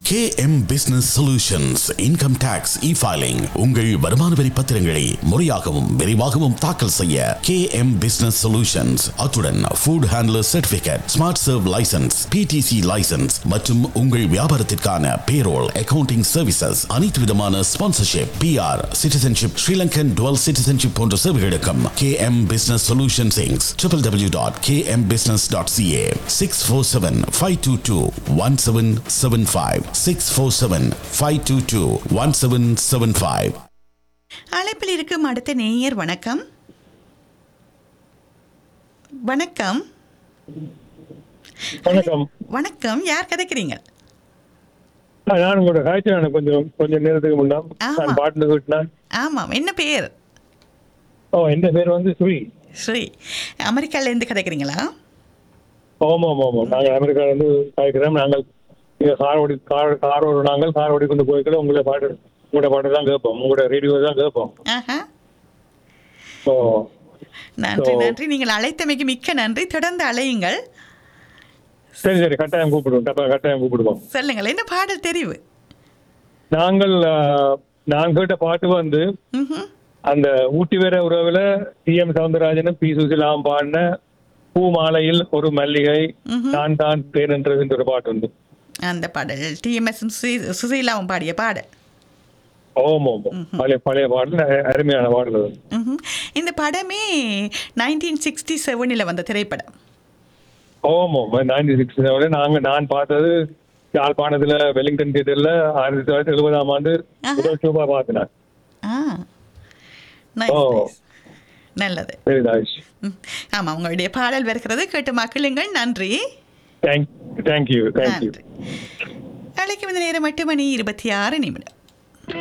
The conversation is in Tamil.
KM business solutions income tax e filing உங்கள் வருமான வரி பத்திரங்களை முறையாகவும் விரைவாகவும் தாக்கல் செய்ய KM பிசினஸ் சொல்யூஷன்ஸ் அத்துடன் food handler certificate smart serve licence PTC licence மற்றும் உங்கள் வியாபாரத்திற்கான பேரோல் அக்கவுண்டிங் சர்வீசஸ் அனைத்து விதமான sponsorship PR citizenship Sri Lankan dual citizenship போன்ற சேவைகளுக்கும் KM பிசினஸ் சொல்யூஷன்ஸ் இங்ஸ் triple W dot KM business dot CA six four seven five two two one seven seven five six four seven five two two one seven seven five அழைப்பில் இருக்கும் அடுத்த நேயர் வணக்கம் வணக்கம் வணக்கம் வணக்கம் யார் கதைக்கிறீங்க ஆ, நான் உங்களோட காய்ச்சல் கொஞ்சம் கொஞ்சம் நேரத்துக்கு முன்னா ஆமா. நான் பாட்டு விட்டினேன் ஆமாம் என்ன பேர் ஓ என் பேர் வந்து ஸ்ரீ ஸ்ரீ அமெரிக்காலேருந்து கதைக்கிறீங்களா ஆமாம் ஆமாம் ஆமாம் நாங்கள் அமெரிக்கால இருந்து காய்க்கிறோம் நாங்கள் இங்கே கார் ஓடி கார் கார் ஓடு நாங்கள் கார் ஓடி கொண்டு போய்க்கல உங்களை பாட்டு உங்களோட பாட்டு தான் கேட்போம் உங்களோட ரேடியோ தான் கேட்போம் ஆஹா ஓ நன்றி So- நன்றி நீங்கள் அழைத்தமைக்கு மிக்க நன்றி தொடர்ந்து அழையுங்கள் சரி சரி கட்டாயம் கூப்பிடுவோம் கட்டாயம் கட்டாயம் கூப்பிடுவோம் சொல்லுங்கள் என்ன பாடல் தெரிவு நாங்கள் ஆ, நான் கேட்ட பாட்டு வந்து ம்ஹும். அந்த ஊட்டி வேற உறவுல டி எம் சவுந்தரராஜனும் பி சுசிலாம் பாடின பூ மாலையில் ஒரு மல்லிகை நான் தான் தேர்ந்ததுன்ற ஒரு பாட்டு உண்டு அந்த பாடல் டிஎம்எஸ் சுசீலாவும் பாடிய பாடல் ஓம் ஓம் பழைய பழைய பாடல் அ- அருமையான பாடல் அது. ம்ஹும். இந்த படமே நைன்டீன் சிக்ஸ்டி செவனில் வந்த திரைப்படம் ஓம் ஓம் நைன்டி சிக்ஸ் நாங்க நான் பார்த்தது யாழ்ப்பாணத்துல வெலிங்டன் தியேட்டர்ல ஆயிரத்தி தொள்ளாயிரத்தி எழுபதாம் ஆண்டு ஆஹா. முதல் ஷோபா பார்த்தேன் ஆ நைஸ் ஓ. நைஸ் நல்லது சரி தாஷ் ம். ஆமாம் உங்களுடைய பாடல் வருகிறது கேட்டு மக்களுங்கள் நன்றி தேங்க் தேங்க்யூ தேங்க்யூ நன்றி நாளைக்கு வந்து நேரம் எட்டு மணி இருபத்தி ஆறு நிமிடம்